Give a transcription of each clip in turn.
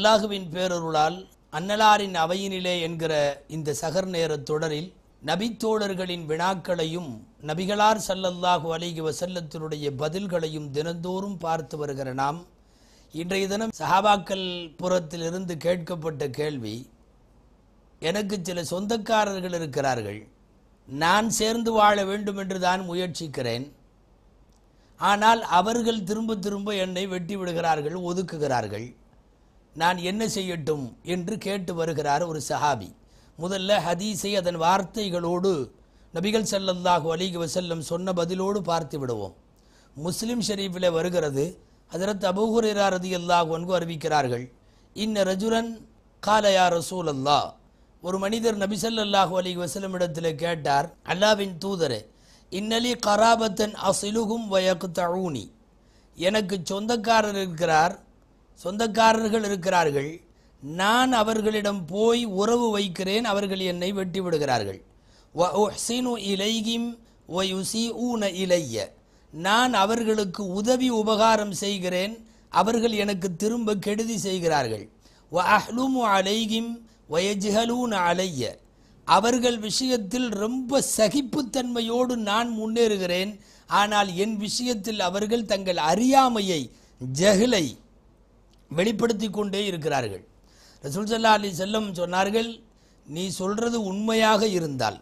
அல்லாஹுவின் பேரருளால் அன்னலாரின் அவையினிலே என்கிற இந்த சகர் நேரத் தொடரில் நபித்தோழர்களின் வினாக்களையும் நபிகளார் ஸல்லல்லாஹு அலைஹி வஸல்லத்தினுடைய பதில்களையும் தினந்தோறும் பார்த்து வருகிற நாம் இன்றைய தினம் சஹாபாக்கள் புறத்திலிருந்து கேட்கப்பட்ட கேள்வி எனக்கு சில சொந்தக்காரர்கள் இருக்கிறார்கள் நான் சேர்ந்து வாழ வேண்டும் என்று தான் முயற்சிக்கிறேன் ஆனால் அவர்கள் திரும்ப திரும்ப என்னை வெட்டி விடுகிறார்கள் ஒதுக்குகிறார்கள் நான் என்ன செய்யட்டும் என்று கேட்டு வருகிறார் ஒரு சஹாபி முதல்ல ஹதீஸை அதன் வார்த்தைகளோடு நபிகள் ஸல்லல்லாஹு அலைஹி வஸல்லம் சொன்ன பதிலோடு பார்த்து விடுவோம் முஸ்லிம் ஷரீஃபில் வருகிறது ஹஜரத் அபூ ஹுரைரா ரதியல்லாஹு அன்ஹு அறிவிக்கிறார்கள் இன்ன ரஜுலன் காலயா ரசூல் அல்லாஹ் ஒரு மனிதர் நபி ஸல்லல்லாஹு அலைஹி வஸல்லம் இடத்தில் கேட்டார் அல்லாவின் தூதரே இன்னலி கராபத்தன் அசிலுகும் வயக்குத்தூனி எனக்கு சொந்தக்காரர் இருக்கிறார் சொந்தக்காரர்கள் இருக்கிறார்கள் நான் அவர்களிடம் போய் உறவு வைக்கிறேன் அவர்கள் என்னை வெட்டி விடுகிறார்கள் வ உஹ்சினு இலைகிம் வ யுசீஊன இலைய நான் அவர்களுக்கு உதவி உபகாரம் செய்கிறேன் அவர்கள் எனக்கு திரும்ப கெடுதி செய்கிறார்கள் வ அஹ்லுமு அலைகிம் வயஜ்ஹலூன அலைய அவர்கள் விஷயத்தில் ரொம்ப சகிப்புத்தன்மையோடு நான் முன்னேறுகிறேன் ஆனால் என் விஷயத்தில் அவர்கள் தங்கள் அறியாமையை ஜஹலை வெளிப்படுத்தி கொண்டே இருக்கிறார்கள் ரசூல் சல்லா அலி செல்லம் சொன்னார்கள் நீ சொல்றது உண்மையாக இருந்தால்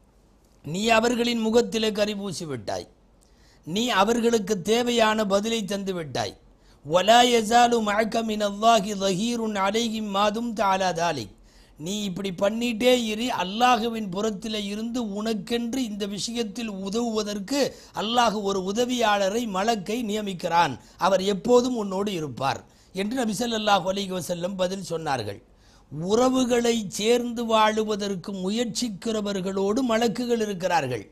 நீ அவர்களின் முகத்திலே கரி பூசி விட்டாய் நீ அவர்களுக்கு தேவையான பதிலை தந்து விட்டாய் வலா யசாலு மழக்க மின் அல்லாஹி லஹீருன் அலைஹிம் மாதும் தாலா தாலிக் நீ இப்படி பண்ணிட்டே இரு அல்லாஹுவின் புறத்தில் இருந்து உனக்கென்று இந்த விஷயத்தில் உதவுவதற்கு அல்லாஹ் ஒரு உதவியாளரை மலக்கை நியமிக்கிறான் அவர் எப்போதும் உன்னோடு இருப்பார் என்று நபி ஸல்லல்லாஹு அலைஹி வஸல்லம் பதில் சொன்னார்கள் உறவுகளை சேர்ந்து வாழுவதற்கு முயற்சிக்கிறவர்களோடு மலக்குகள் இருக்கிறார்கள்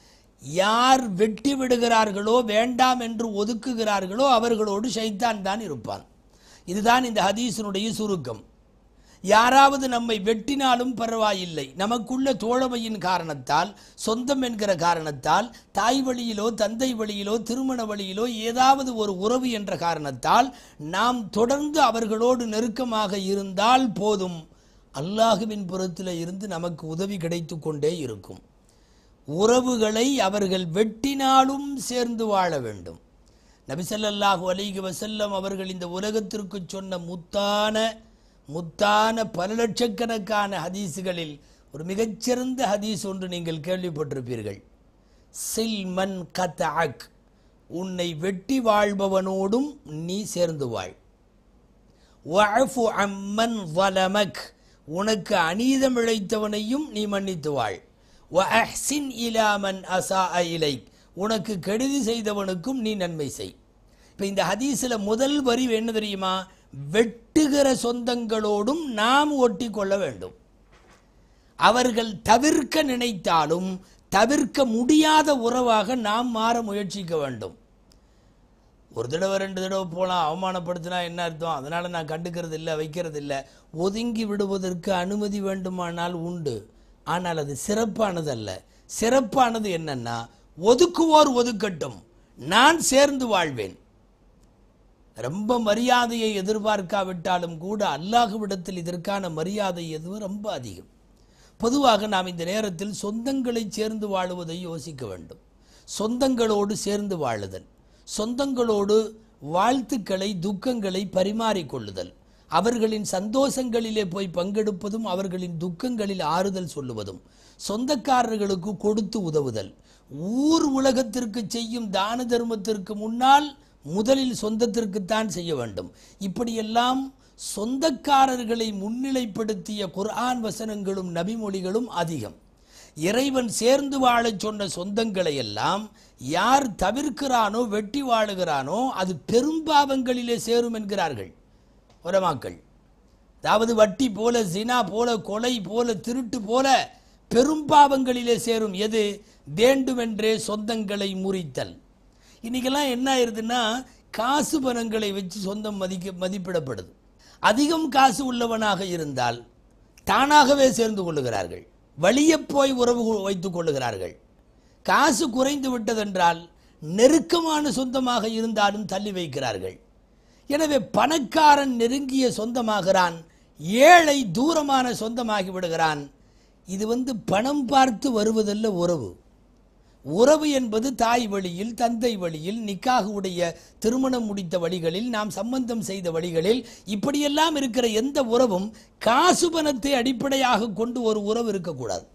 யார் வெட்டி விடுகிறார்களோ வேண்டாம் என்று ஒதுக்குகிறார்களோ அவர்களோடு ஷைத்தான் தான் இருப்பான் இதுதான் இந்த ஹதீஸினுடைய சுருக்கம் யாராவது நம்மை வெட்டினாலும் பரவாயில்லை நமக்குள்ள தோழமையின் காரணத்தால் சொந்தம் என்கிற காரணத்தால் தாய் வழியிலோ தந்தை வழியிலோ திருமண வழியிலோ ஏதாவது ஒரு உறவு என்ற காரணத்தால் நாம் தொடர்ந்து அவர்களோடு நெருக்கமாக இருந்தால் போதும் அல்லாஹுவின் புறத்தில் இருந்து நமக்கு உதவி கிடைத்து கொண்டே இருக்கும் உறவுகளை அவர்கள் வெட்டினாலும் சேர்ந்து வாழ வேண்டும் நபிசல்லாஹு அலைஹி வசல்லம் அவர்கள் இந்த உலகத்திற்கு சொன்ன முத்தான முத்தான பல லட்சக்கணக்கான ஹதீஸுகளில் ஒரு மிகச்சிறந்த ஹதீஸ் ஒன்று நீங்கள் கேள்விப்பட்டிருப்பீர்கள் சில்மன் கத்அக் உன்னை வெட்டி வாழ்பவனோடும் நீ சேர்ந்து வாழ் வஅஃபு அம்மன் வலமக் உனக்கு அநீதம் இழைத்தவனையும் நீ மன்னித்து வாழ் வஅஹ்சின் இலா மன் அஸாஅ இலைக் உனக்கு கெடுதி செய்தவனுக்கும் நீ நன்மை செய் இப்போ இந்த ஹதீஸில் முதல் வரி என்ன தெரியுமா வெட்டுகிற சொந்தங்களோடும் நாம் ஒட்டி கொள்ள வேண்டும் அவர்கள் தவிர்க்க நினைத்தாலும் தவிர்க்க முடியாத உறவாக நாம் மாற முயற்சிக்க வேண்டும் ஒரு தடவை ரெண்டு தடவை போகலாம் அவமானப்படுத்தினா என்ன அர்த்தம் அதனால நான் கண்டுக்கிறது இல்லை வைக்கிறது இல்லை ஒதுங்கி விடுவதற்கு அனுமதி வேண்டுமானால் உண்டு ஆனால் அது சிறப்பானது அல்ல சிறப்பானது என்னன்னா ஒதுக்குவோர் ஒதுக்கட்டும் நான் சேர்ந்து வாழ்வேன் ரொம்ப மரியாதையை எதிர்பார்க்காவிட்டாலும் கூட அல்லாஹுவிடத்தில் இதற்கான மரியாதை எதுவும் ரொம்ப அதிகம் பொதுவாக நாம் இந்த நேரத்தில் சொந்தங்களை சேர்ந்து வாழுவதை யோசிக்க வேண்டும் சொந்தங்களோடு சேர்ந்து வாழுதல் சொந்தங்களோடு வாழ்த்துக்களை துக்கங்களை பரிமாறிக்கொள்ளுதல் அவர்களின் சந்தோஷங்களிலே போய் பங்கெடுப்பதும் அவர்களின் துக்கங்களில் ஆறுதல் சொல்லுவதும் சொந்தக்காரர்களுக்கு கொடுத்து உதவுதல் ஊர் உலகத்திற்கு செய்யும் தான தர்மத்திற்கு முன்னால் முதலில் சொந்தத்திற்குத்தான் செய்ய வேண்டும் இப்படியெல்லாம் சொந்தக்காரர்களை முன்னிலைப்படுத்திய குர்ஆன் வசனங்களும் நபிமொழிகளும் அதிகம் இறைவன் சேர்ந்து வாழச் சொன்ன சொந்தங்களை எல்லாம் யார் தவிர்க்கிறானோ வெட்டி வாழுகிறானோ அது பெரும்பாவங்களிலே சேரும் என்கிறார்கள் உரமாக்கள் அதாவது வட்டி போல ஜினா போல கொலை போல திருட்டு போல பெரும்பாவங்களிலே சேரும் எது வேண்டுமென்றே சொந்தங்களை முறித்தல் இன்னைக்கெல்லாம் என்ன ஆயிருதுன்னா காசு பணங்களை வச்சு சொந்தம் மதிக்க மதிப்பிடப்படுது அதிகம் காசு உள்ளவனாக இருந்தால் தானாகவே சேர்ந்து கொள்ளுகிறார்கள் வழியே போய் உறவு வைத்துக் கொள்ளுகிறார்கள் காசு குறைந்து விட்டதென்றால் நெருக்கமான சொந்தமாக இருந்தாலும் தள்ளி வைக்கிறார்கள் எனவே பணக்காரன் நெருங்கிய சொந்தமாகிறான் ஏழை தூரமான சொந்தமாகி விடுகிறான் இது வந்து பணம் பார்த்து வருவதல்ல உறவு உறவு என்பது தாய் வழியில் தந்தை வழியில் நிக்காக உடைய திருமணம் முடித்த வழிகளில் நாம் சம்பந்தம் செய்த வழிகளில் இப்படியெல்லாம் இருக்கிற எந்த உறவும் காசு பணத்தை அடிப்படையாக கொண்டு ஒரு உறவு இருக்கக்கூடாது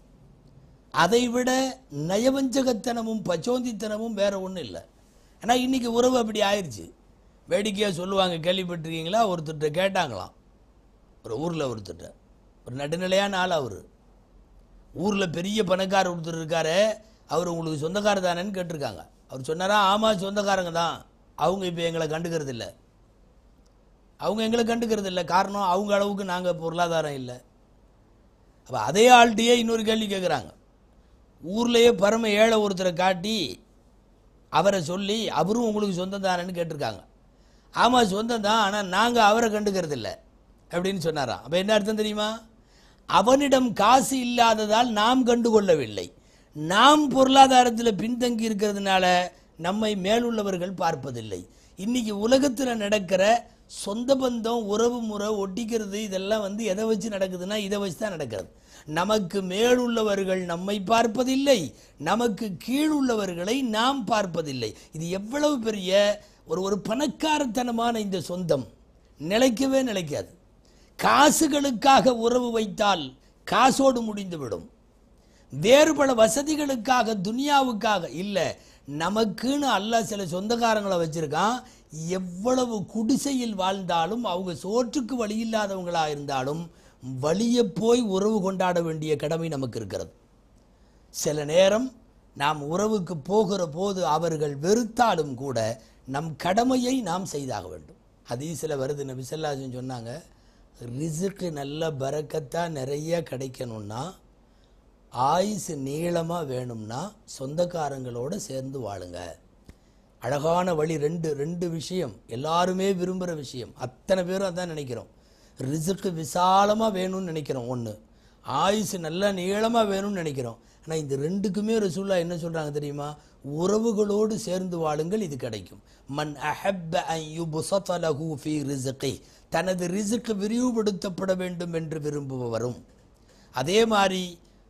அதைவிட நயவஞ்சகத்தனமும் பச்சோந்தித்தனமும் வேற ஒன்றும் இல்லை ஆனால் இன்னைக்கு உறவு அப்படி ஆயிடுச்சு வேடிக்கையாக சொல்லுவாங்க கேள்விப்பட்டிருக்கீங்களா ஒருத்தர்கிட்ட கேட்டாங்களாம் ஒரு ஊரில் ஒருத்தர்கிட்ட ஒரு நடுநிலையான ஆள் அவர் ஊரில் பெரிய பணக்காரர் ஒருத்தர் இருக்காரு அவர் உங்களுக்கு சொந்தக்காரர் தானேன்னு கேட்டிருக்காங்க அவர் சொன்னாரா ஆமாம் சொந்தக்காரங்க தான் அவங்க இப்போ எங்களை கண்டுக்கிறது இல்லை அவங்க எங்களை கண்டுக்கிறது இல்லை காரணம் அவங்க அளவுக்கு நாங்கள் பொருளாதாரம் இல்லை அப்போ அதே ஆள்கிட்டயே இன்னொரு கேள்வி கேட்குறாங்க ஊர்லேயே பரம ஏழை ஒருத்தரை காட்டி அவரை சொல்லி அவரும் உங்களுக்கு சொந்தம் தானேன்னு கேட்டிருக்காங்க ஆமாம் சொந்தம் தான் ஆனால் நாங்கள் அவரை கண்டுக்கிறது இல்லை அப்படின்னு சொன்னாராம் அப்போ என்ன அர்த்தம் தெரியுமா அவனிடம் காசு இல்லாததால் நாம் கண்டுகொள்ளவில்லை நாம் பொருளாதாரத்தில் பின்தங்கி இருக்கிறதுனால நம்மை மேலுள்ளவர்கள் பார்ப்பதில்லை இன்னைக்கு உலகத்தில் நடக்கிற சொந்த பந்தம் உறவு முறை ஒட்டிக்கிறது இதெல்லாம் வந்து எதை வச்சு நடக்குதுன்னா இதை வச்சு தான் நடக்கிறது நமக்கு மேலுள்ளவர்கள் நம்மை பார்ப்பதில்லை நமக்கு கீழுள்ளவர்களை நாம் பார்ப்பதில்லை இது எவ்வளவு பெரிய ஒரு ஒரு பணக்காரத்தனமான இந்த சொந்தம் நிலைக்கவே நிலைக்காது காசுகளுக்காக உறவு வைத்தால் காசோடு முடிந்துவிடும் வேறு பல வசதிகளுக்காக துனியாவுக்காக இல்லை நமக்குன்னு அல்லாஹ் சில சொந்தக்காரங்களை வச்சிருக்கான் எவ்வளவு குடிசையில் வாழ்ந்தாலும் அவங்க சோற்றுக்கு வழி இல்லாதவங்களா இருந்தாலும் வழிய போய் உறவு கொண்டாட வேண்டிய கடமை நமக்கு இருக்கிறது சில நேரம் நாம் உறவுக்கு போகிற போது அவர்கள் வெறுத்தாலும் கூட நம் கடமையை நாம் செய்தாக வேண்டும் ஹதீஸில் வருது நபி ஸல்லல்லாஹு சொன்னாங்க ரிசுக்கு நல்ல பரக்கத்தா நிறைய கிடைக்கணும்னா ஆயுசு நீளமாக வேணும்னா சொந்தக்காரங்களோட சேர்ந்து வாழுங்க அழகான வழி ரெண்டு ரெண்டு விஷயம் எல்லாருமே விரும்புகிற விஷயம் அத்தனை பேரும் அதான் நினைக்கிறோம் ரிசுக்கு விசாலமாக வேணும்னு நினைக்கிறோம் ஒன்று ஆயுசு நல்லா நீளமாக வேணும்னு நினைக்கிறோம் ஆனால் இந்த ரெண்டுக்குமே ரசூல்லா என்ன சொல்கிறாங்க தெரியுமா உறவுகளோடு சேர்ந்து வாழுங்கள் இது கிடைக்கும் மன் அஹப்ப அன் யுபுசத லஹு ஃபீ ரிஸ்கி தனது ரிசுக்கு விரிவுபடுத்தப்பட வேண்டும் என்று விரும்புபவரும் அதே மாதிரி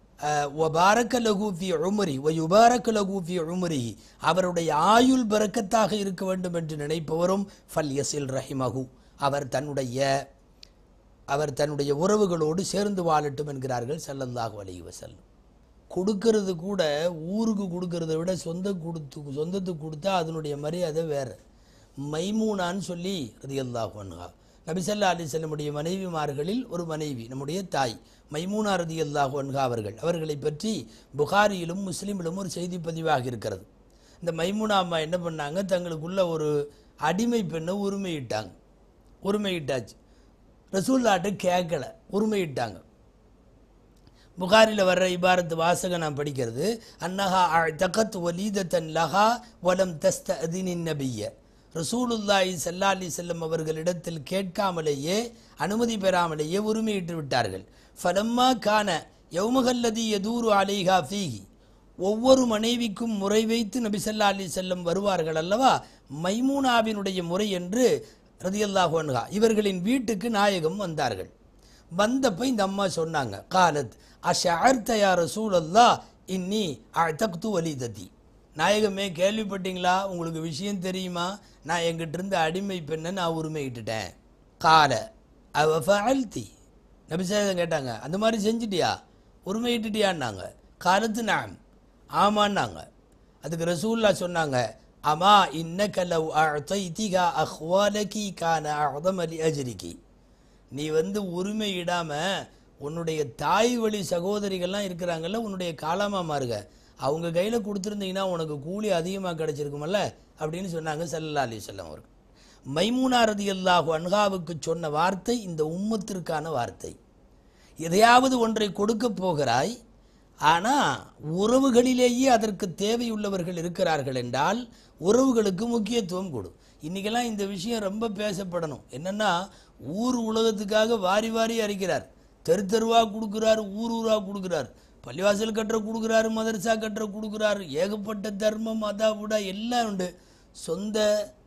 ஒபாரக்க லகூஃபி உமரி ஒயுபாரக்க லகூஃபி உமரி அவருடைய ஆயுள் பரக்கத்தாக இருக்க வேண்டும் என்று நினைப்பவரும் ஃபல் யசில் ரஹிமஹு அவர் தன்னுடைய அவர் தன்னுடைய உறவுகளோடு சேர்ந்து வாழட்டும் என்கிறார்கள் ஸல்லல்லாஹு அலைஹி வஸல்லம் கொடுக்கறது கூட ஊருக்கு கொடுக்கறத விட சொந்த கொடுத்து சொந்தத்துக்கு கொடுத்தா அதனுடைய மரியாதை வேறு மைமூனான்னு சொல்லி ரதியல்லாஹு அன்ஹா நபிசல்லா அலி செல்லமுடைய மனைவிமார்களில் ஒரு மனைவி நம்முடைய தாய் மைமூனா ரதியல்லாஹு அன்ஹா அவர்கள் அவர்களை பற்றி புகாரியிலும் முஸ்லீமிலும் ஒரு செய்தி பதிவாக இருக்கிறது இந்த மைமூனா அம்மா என்ன பண்ணாங்க தங்களுக்குள்ள ஒரு அடிமை பெண்ணை உரிமையிட்டாங்க உரிமையிட்டாச்சு ரசூல்லாட்ட கேட்கல உரிமையிட்டாங்க புகாரில் வர்ற இபாரத்து வாசகம் நான் படிக்கிறது அன்னஹா தகத் வலீதத்தன் லஹா வலம் தஸ்த அதினின் நபிய ரசூலுல்லாஹி ஸல்லல்லாஹு அலைஹி செல்லம் அவர்களிடத்தில் கேட்காமலேயே அனுமதி பெறாமலேயே உரிமையிட்டு விட்டார்கள் ஃபலம்மா கான யௌமகல்லதி யதூரு அலைஹா ஃபீஹி ஒவ்வொரு மனைவிக்கும் முறை வைத்து நபி ஸல்லல்லாஹு அலைஹி செல்லம் வருவார்கள் அல்லவா மைமூனாவினுடைய முறை என்று ரதியல்லாஹு அன்ஹா இவர்களின் வீட்டுக்கு நாயகம் வந்தார்கள் வந்தப்ப இந்த அம்மா சொன்னாங்க காலத் அஷஅர்த யா ரசூலல்லாஹ் இன்னி அஅதக்து வலிததி நாயகமே கேள்விப்பட்டீங்களா உங்களுக்கு விஷயம் தெரியுமா நான் எங்கிட்ட இருந்து அடிமை பெண்ணை நான் உரிமையிட்டுட்டேன் கால அவ ஃபஅல்தி நபிசாதம் கேட்டாங்க அந்த மாதிரி செஞ்சிட்டியா உரிமையிட்டுட்டியான்னாங்க காலத்து நான் ஆமான்னாங்க அதுக்கு ரசூல்லா சொன்னாங்க அமா இன்னக லவ் அஅதைதிகா அஹ்வாலகி கான அஅதம லி அஜ்ரிகி நீ வந்து உரிமையிடாம உன்னுடைய தாய் வழி சகோதரிகள்லாம் இருக்கிறாங்கல்ல உன்னுடைய காலாமாமாருக அவங்க கையில் கொடுத்துருந்தீங்கன்னா உனக்கு கூலி அதிகமாக கிடைச்சிருக்குமல்ல அப்படின்னு சொன்னாங்க சல்லல்லா அலி சொல்லம் அவர்கள் மைமூனா ரதியல்லாஹு அன்ஹாவுக்கு சொன்ன வார்த்தை இந்த உம்மத்திற்கான வார்த்தை எதையாவது ஒன்றை கொடுக்க போகிறாய் ஆனால் உறவுகளிலேயே அதற்கு தேவையுள்ளவர்கள் இருக்கிறார்கள் என்றால் உறவுகளுக்கு முக்கியத்துவம் கொடு இன்றைக்கெல்லாம் இந்த விஷயம் ரொம்ப பேசப்படணும் என்னென்னா ஊர் உலகத்துக்காக வாரி வாரி அறிக்கிறார் தெரு தெருவாக கொடுக்குறாரு ஊர் ஊராக கொடுக்குறார் பள்ளிவாசல் கட்டுற கொடுக்குறாரு மதரசா கட்டுற கொடுக்குறாரு ஏகப்பட்ட தர்மம் அதா விடா எல்லாம் உண்டு சொந்த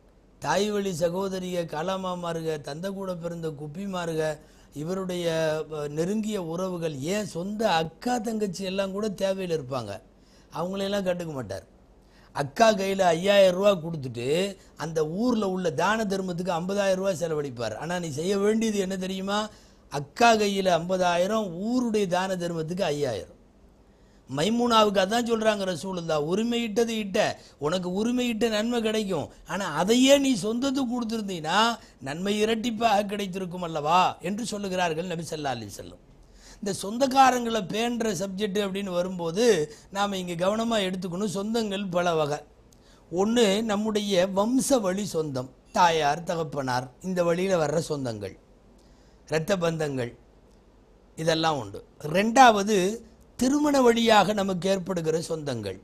தாய் வழி சகோதரிய காலமாமாருக தந்த கூட பிறந்த குப்பிமாருக இவருடைய அஹ், நெருங்கிய உறவுகள் ஏன் சொந்த அக்கா தங்கச்சி எல்லாம் கூட தேவையில் இருப்பாங்க அவங்களையெல்லாம் கண்டுக்க மாட்டார் அக்கா கையில் ஐயாயிரம் ரூபா கொடுத்துட்டு அந்த ஊரில் உள்ள தான தர்மத்துக்கு ஐம்பதாயிரம் ரூபா செலவழிப்பார் ஆனால் நீ செய்ய வேண்டியது என்ன தெரியுமா அக்கா கையில் ஐம்பதாயிரம் ஊருடைய தான தர்மத்துக்கு ஐயாயிரம் மைமூனாவுக்கு அதான் சொல்றாங்க ரசூலுல்லா உரிமையிட்டது இட்ட உனக்கு உரிமையிட்ட நன்மை கிடைக்கும் ஆனா அதையே நீ சொந்தத்துக்கு கொடுத்திருந்தீன்னா நன்மை இரட்டிப்பாக கிடைத்திருக்கும் அல்லவா என்று சொல்லுகிறார்கள் நபி ஸல்லல்லாஹு அலைஹி வஸல்லம் இந்த சொந்தக்காரங்களை பேன்ற சப்ஜெக்ட் அப்படின்னு வரும்போது நாம் இங்கே கவனமாக எடுத்துக்கணும் சொந்தங்கள் பல வகை ஒன்று நம்முடைய வம்ச வழி சொந்தம் தாயார் தகப்பனார் இந்த வழியில் வர்ற சொந்தங்கள் இரத்த பந்தங்கள் இதெல்லாம் உண்டு ரெண்டாவது திருமண வழியாக நமக்கு ஏற்படுகிற சொந்தங்கள்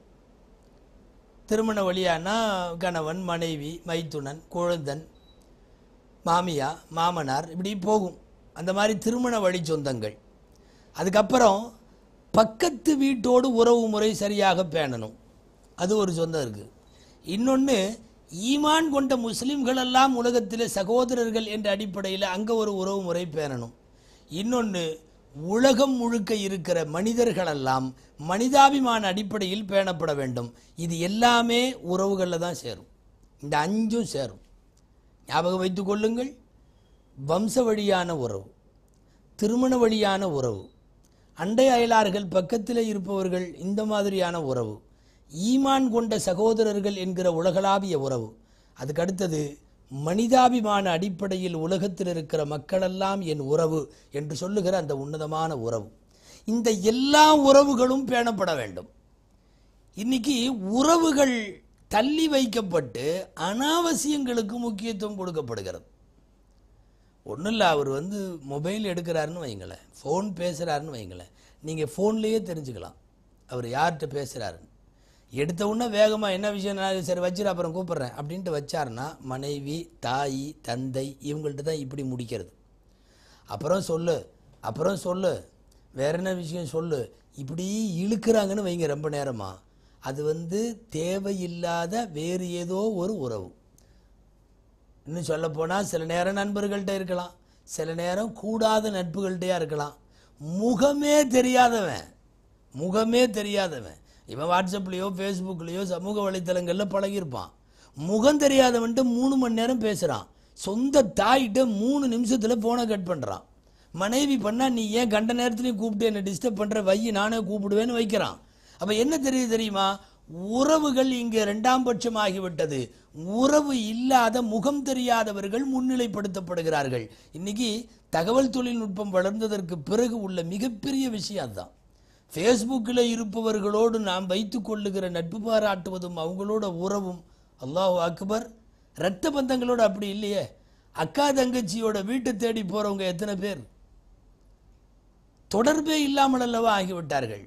திருமண வழியானா கணவன் மனைவி மைத்துனன் குழந்தன் மாமியா மாமனார் இப்படி போகும் அந்த மாதிரி திருமண வழி சொந்தங்கள் அதுக்கப்புறம் பக்கத்து வீட்டோடு உறவு முறை சரியாக பேணணும் அது ஒரு சொந்தம் இருக்குது இன்னொன்று ஈமான் கொண்ட முஸ்லிம்கள் எல்லாம் உலகத்தில் சகோதரர்கள் என்ற அடிப்படையில் அங்கே ஒரு உறவு முறை பேணணும் இன்னொன்று உலகம் முழுக்க இருக்கிற மனிதர்களெல்லாம் மனிதாபிமான அடிப்படையில் பேணப்பட வேண்டும் இது எல்லாமே உறவுகளில் தான் சேரும் இந்த அஞ்சும் சேரும் ஞாபகம் வைத்துக் கொள்ளுங்கள் வம்ச வழியான உறவு திருமண வழியான உறவு அண்டை அயலார்கள் பக்கத்தில் இருப்பவர்கள் இந்த மாதிரியான உறவு ஈமான் கொண்ட சகோதரர்கள் என்கிற உலகளாவிய உறவு அதுக்கு அடுத்தது மனிதாபிமான அடிப்படையில் உலகத்தில் இருக்கிற மக்களெல்லாம் என் உறவு என்று சொல்லுகிற அந்த உன்னதமான உறவு இந்த எல்லா உறவுகளும் பேணப்பட வேண்டும் இன்னைக்கு உறவுகள் தள்ளி வைக்கப்பட்டு அனாவசியங்களுக்கு முக்கியத்துவம் கொடுக்கப்படுகிறது ஒன்றும் இல்லை அவர் வந்து மொபைல் எடுக்கிறாருன்னு வைங்களேன் ஃபோன் பேசுகிறாருன்னு வைங்களேன் நீங்கள் ஃபோன்லேயே தெரிஞ்சுக்கலாம் அவர் யார்கிட்ட பேசுகிறாருன்னு எடுத்த உடனே வேகமாக என்ன விஷயம் நான் சரி வச்சிரு அப்புறம் கூப்பிட்றேன் அப்படின்ட்டு வச்சாருன்னா மனைவி தாய் தந்தை இவங்கள்ட்ட தான் இப்படி முடிக்கிறது அப்புறம் சொல்லு அப்புறம் சொல்லு வேற என்ன விஷயம் சொல்லு இப்படி இழுக்கிறாங்கன்னு வைங்க ரொம்ப நேரமா அது வந்து தேவையில்லாத வேறு ஏதோ ஒரு உறவு இன்னும் சொல்ல போனால் சில நேரம் நண்பர்கள்ட்ட இருக்கலாம் சில நேரம் கூடாத நட்புகள்கிட்டயா இருக்கலாம் முகமே தெரியாதவன் முகமே தெரியாதவன் இவன் வாட்ஸ்அப்லேயோ ஃபேஸ்புக்லேயோ சமூக வலைத்தளங்களில் பழகியிருப்பான் முகம் தெரியாதவன்ட்டு மூணு மணி நேரம் பேசுகிறான் சொந்த தாயிட்ட மூணு நிமிஷத்தில் ஃபோனை கட் பண்ணுறான் மனைவி பண்ணால் நீ ஏன் கண்ட நேரத்துலையும் கூப்பிட்டு என்னை டிஸ்டர்ப் பண்ணுற வையி நானே கூப்பிடுவேன்னு வைக்கிறான் அப்போ என்ன தெரியுது தெரியுமா உறவுகள் இங்கே இரண்டாம் பட்சமாகிவிட்டது உறவு இல்லாத முகம் தெரியாதவர்கள் முன்னிலைப்படுத்தப்படுகிறார்கள் இன்னைக்கு தகவல் தொழில்நுட்பம் வளர்ந்ததற்கு பிறகு உள்ள மிகப்பெரிய விஷயம் அதுதான் ஃபேஸ்புக்கில் இருப்பவர்களோடு நாம் வைத்துக் கொள்ளுகிற நட்பு பாராட்டுவதும் அவங்களோட உறவும் அல்லாஹ் அக்பர் இரத்த பந்தங்களோட அப்படி இல்லையே அக்கா தங்கச்சியோட வீட்டை தேடி போறவங்க எத்தனை பேர் தொடர்பே இல்லாமல் அல்லவா ஆகிவிட்டார்கள்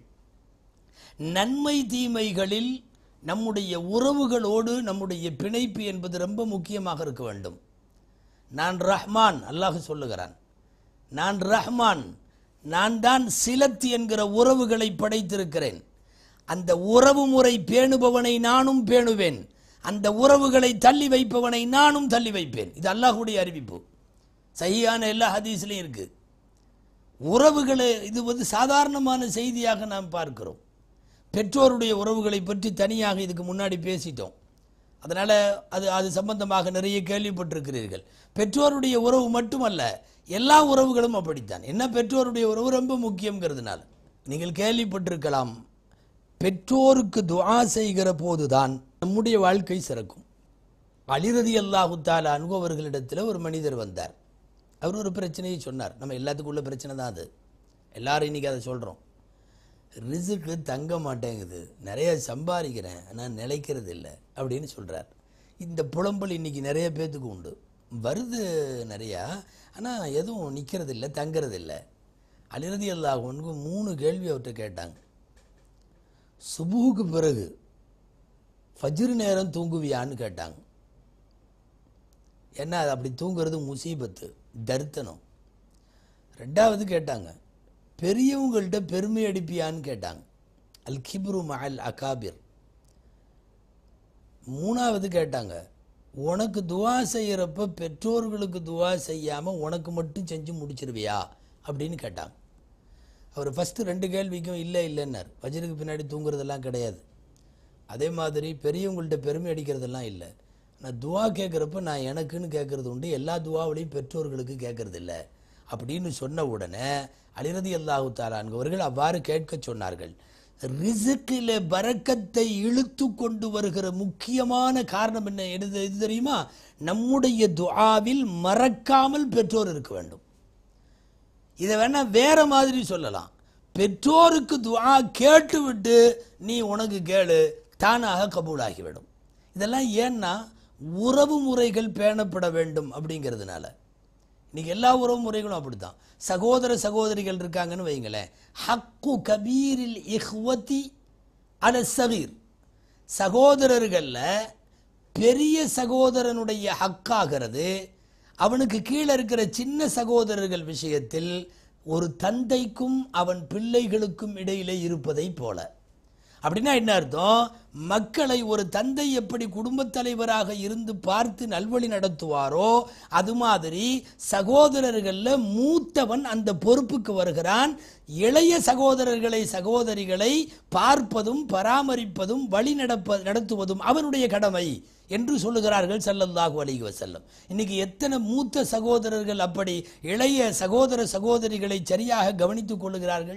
நன்மை தீமைகளில் நம்முடைய உறவுகளோடு நம்முடைய பிணைப்பு என்பது ரொம்ப முக்கியமாக இருக்க வேண்டும் நான் ரஹ்மான் அல்லாஹ் சொல்லுகிறான் நான் ரஹ்மான் நான் தான் சிலத் என்கிற உறவுகளை படைத்திருக்கிறேன் அந்த உறவு முறை பேணுபவனை நானும் பேணுவேன் அந்த உறவுகளை தள்ளி வைப்பவனை நானும் தள்ளி வைப்பேன் இது அல்லாஹ்வுடைய அறிவிப்பு சഹിயான எல்லா ஹதீஸ்லையும் இருக்கு உறவுகளை இது வந்து சாதாரணமான செய்தியாக நாம் பார்க்கிறோம் பெற்றோருடைய உறவுகளை பற்றி தனியாக இதுக்கு முன்னாடி பேசிட்டோம் அதனால் அது அது சம்பந்தமாக நிறைய கேள்விப்பட்டிருக்கிறீர்கள் பெற்றோருடைய உறவு மட்டுமல்ல எல்லா உறவுகளும் அப்படித்தான் என்ன பெற்றோருடைய உறவு ரொம்ப முக்கியங்கிறதுனால நீங்கள் கேள்விப்பட்டிருக்கலாம் பெற்றோருக்கு துஆ செய்கிற போதுதான் நம்முடைய வாழ்க்கை சிறக்கும் அலிரதி அல்லாஹு தாலா அனுபவர்களிடத்தில் ஒரு மனிதர் வந்தார் அவர் ஒரு பிரச்சனையை சொன்னார் நம்ம எல்லாத்துக்கும் உள்ள பிரச்சனை தான் அது எல்லாரும் இன்னைக்கு அதை சொல்கிறோம் ரிசுக்கு தங்க மாட்டேங்குது நிறைய சம்பாதிக்கிறேன் ஆனால் நிலைக்கிறது இல்லை அப்படின்னு சொல்கிறார் இந்த புலம்பல் இன்னைக்கு நிறைய பேத்துக்கு உண்டு வருது நிறையா ஆனால் எதுவும் நிற்கிறது இல்லை தங்கிறது இல்லை அலிரதி அல்லாஹனுக்கு மூணு கேள்வி அவர்கிட்ட கேட்டாங்க சுபுவுக்கு பிறகு ஃபஜ்ர் நேரம் தூங்குவியான்னு கேட்டாங்க என்ன அது அப்படி தூங்குறது முசீபத்து தர்த்தனம் ரெண்டாவது கேட்டாங்க பெரியவங்கள்ட்ட பெருமை அடிப்பியான்னு கேட்டாங்க அல் கிப்ரு மஹல் அகாபிர் மூணாவது கேட்டாங்க உனக்கு துவா செய்யறப்ப பெற்றோர்களுக்கு துவா செய்யாம உனக்கு மட்டும் செஞ்சு முடிச்சிருவியா அப்படின்னு கேட்டாங்க அவர் ஃபஸ்ட்டு ரெண்டு கேள்விக்கும் இல்லை இல்லைன்னார் வஜ்ருக்கு பின்னாடி தூங்குறதெல்லாம் கிடையாது அதே மாதிரி பெரியவங்கள்ட்ட பெருமை அடிக்கிறதெல்லாம் இல்லை நான் துவா கேட்குறப்ப நான் எனக்குன்னு கேட்கறது உண்டு எல்லா துவாவிலையும் பெற்றோர்களுக்கு கேட்கறது இல்லை அப்படின்னு சொன்ன உடனே அலிரதி அல்லாஹு தாலான்கவர்கள் அவ்வாறு கேட்க சொன்னார்கள் ரிசுக்கில பரக்கத்தை இழுத்து கொண்டு வருகிற முக்கியமான காரணம் என்ன எது எது தெரியுமா நம்முடைய துஆவில் மறக்காமல் பெற்றோர் இருக்க வேண்டும் இதை வேணா வேற மாதிரி சொல்லலாம் பெற்றோருக்கு துஆ கேட்டுவிட்டு நீ உனக்கு கேளு தானாக கபூலாகிவிடும் இதெல்லாம் ஏன்னா உறவு முறைகள் பேணப்பட வேண்டும் அப்படிங்கிறதுனால இன்னைக்கு எல்லா உறவு முறைகளும் அப்படித்தான் சகோதர சகோதரிகள் இருக்காங்கன்னு வைங்களேன் ஹக்கு கபீரில் இஹ்வதி அல சகீர் சகோதரர்கள்ல பெரிய சகோதரனுடைய ஹக்காகிறது அவனுக்கு கீழே இருக்கிற சின்ன சகோதரர்கள் விஷயத்தில் ஒரு தந்தைக்கும் அவன் பிள்ளைகளுக்கும் இடையிலே இருப்பதை போல அப்படின்னா என்ன அர்த்தம் மக்களை ஒரு தந்தை எப்படி குடும்பத் தலைவராக இருந்து பார்த்து நல்வழி நடத்துவாரோ அது மாதிரி சகோதரர்கள்ல மூத்தவன் அந்த பொறுப்புக்கு வருகிறான் இளைய சகோதரர்களை சகோதரிகளை பார்ப்பதும் பராமரிப்பதும் வழி நடப்ப நடத்துவதும் அவனுடைய கடமை என்று சொல்லுகிறார்கள் ஸல்லல்லாஹு அலைஹி வஸல்லம் இன்னைக்கு எத்தனை மூத்த சகோதரர்கள் அப்படி இளைய சகோதர சகோதரிகளை சரியாக கவனித்துக் கொள்ளுகிறார்கள்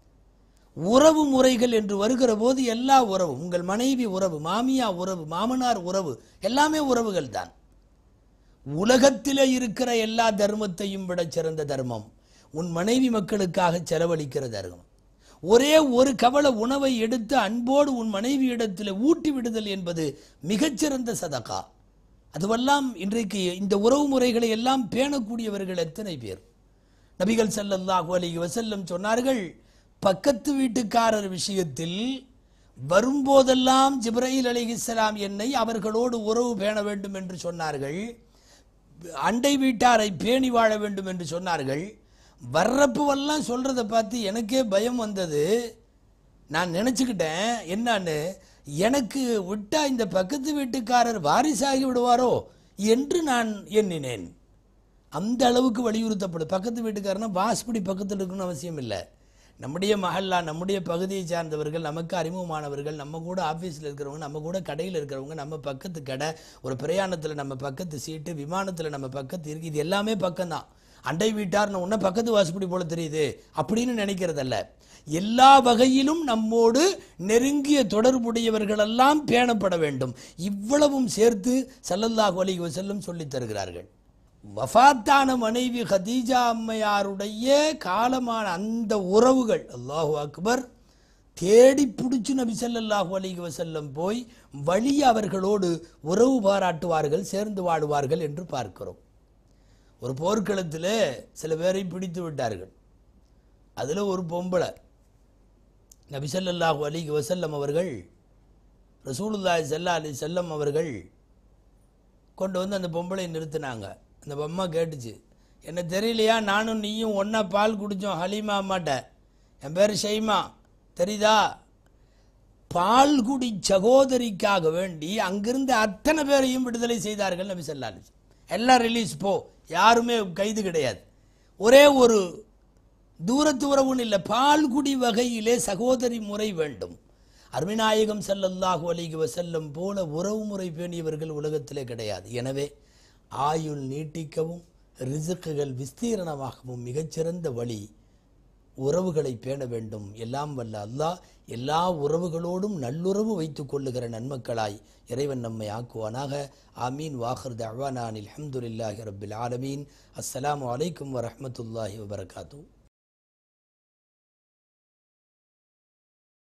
உறவு முறைகள் என்று வருகிற போது எல்லா உறவும் உங்கள் மனைவி உறவு மாமியா உறவு மாமனார் உறவு எல்லாமே உறவுகள் தான் உலகத்திலே இருக்கிற எல்லா தர்மத்தையும் விட சிறந்த தர்மம் உன் மனைவி மக்களுக்காக செலவழிக்கிற தர்மம் ஒரே ஒரு கவள உணவை எடுத்து அன்போடு உன் மனைவி இடத்தில் ஊட்டி விடுதல் என்பது மிகச்சிறந்த சதகா அதுவெல்லாம் இன்றைக்கு இந்த உறவு முறைகளை எல்லாம் பேணக்கூடியவர்கள் எத்தனை பேர் நபிகள் ஸல்லல்லாஹு அலைஹி வஸல்லம் சொன்னார்கள் பக்கத்து வீட்டுக்காரர் விஷயத்தில் வரும்போதெல்லாம் ஜிப்ரயில் அலைஹிஸ்ஸலாம் என்னை அவர்களோடு உறவு பேண வேண்டும் என்று சொன்னார்கள் அண்டை வீட்டாரை பேணி வாழ வேண்டும் என்று சொன்னார்கள் வர்றப்பவெல்லாம் சொல்றதை பார்த்து எனக்கே பயம் வந்தது நான் நினச்சிக்கிட்டேன் என்னன்னு எனக்கு விட்டா இந்த பக்கத்து வீட்டுக்காரர் வாரிசாகி விடுவாரோ என்று நான் எண்ணினேன் அந்த அளவுக்கு வலியுறுத்தப்படும் பக்கத்து வீட்டுக்காரனா வாஸ்படி பக்கத்தில் இருக்கணும்னு அவசியம் இல்லை நம்முடைய மஹல்லா நம்முடைய பகுதியை சார்ந்தவர்கள் நமக்கு அறிமுகமானவர்கள் நம்ம கூட ஆஃபீஸில் இருக்கிறவங்க நம்ம கூட கடையில் இருக்கிறவங்க நம்ம பக்கத்து கடை ஒரு பிரயாணத்தில் நம்ம பக்கத்து சீட்டு விமானத்தில் நம்ம பக்கத்து இருக்கு இது எல்லாமே பக்கம்தான் அண்டை வீட்டார்னு ஒன்று பக்கத்து வாசப்படி போல தெரியுது அப்படின்னு நினைக்கிறதல்ல எல்லா வகையிலும் நம்மோடு நெருங்கிய தொடர்புடையவர்களெல்லாம் பேணப்பட வேண்டும் இவ்வளவும் சேர்த்து ஸல்லல்லாஹு அலைஹி வஸல்லம் சொல்லித் தருகிறார்கள் வஃபாத்தான மனைவி ஹதீஜா அம்மையாருடைய காலமான அந்த உறவுகள் அல்லாஹு அக்பர் தேடி பிடிச்சு நபி ஸல்லல்லாஹு அலைஹி வஸல்லம் போய் வழி அவர்களோடு உறவு பாராட்டுவார்கள் சேர்ந்து வாடுவார்கள் என்று பார்க்கிறோம் ஒரு போர்க்களத்தில் சில பேரை பிடித்து விட்டார்கள் அதில் ஒரு பொம்பளை நபி ஸல்லல்லாஹு அலைஹி வஸல்லம் அவர்கள் ரசூலுல்லாஹி ஸல்லல்லாஹு அலைஹி செல்லம் அவர்கள் கொண்டு வந்து அந்த பொம்பளை நிறுத்தினாங்க அந்த பொம்மை கேட்டுச்சு என்ன தெரியலையா நானும் நீயும் ஒன்றா பால் குடித்தோம் ஹலீமா அம்மாட்ட என் பேர் ஷைமா தெரியுதா பால்குடி சகோதரிக்காக வேண்டி அங்கிருந்த அத்தனை பேரையும் விடுதலை செய்தார்கள் நபி ஸல்லல்லாஹு அலைஹி வஸல்லம். எல்லாம் ரிலீஸ் போ யாருமே கைது கிடையாது ஒரே ஒரு தூரத்து உறவுன்னு இல்லை பால்குடி வகையிலே சகோதரி முறை வேண்டும் அருமைநாயகம் ஸல்லல்லாஹு அலைஹி வஸல்லம் போல உறவு முறை பேணியவர்கள் உலகத்திலே கிடையாது எனவே ஆயுள் நீட்டிக்கவும் ரிசுக்குகள் விஸ்தீரணமாகவும் மிகச்சிறந்த வழி உறவுகளை பேண வேண்டும் எல்லாம் வல்ல அல்லாஹ் எல்லா உறவுகளோடும் நல்லுறவு வைத்துக் கொள்ளுகிற நன்மக்களாய் இறைவன் நம்மை ஆக்குவானாக ஆமீன் வாஹர் தவானான் அல்ஹம்துலில்லாஹி ரப்பில் ஆலமீன் அஸ்ஸலாமு அலைக்கும் வரஹ்மத்துல்லாஹி வபரகாத்துஹு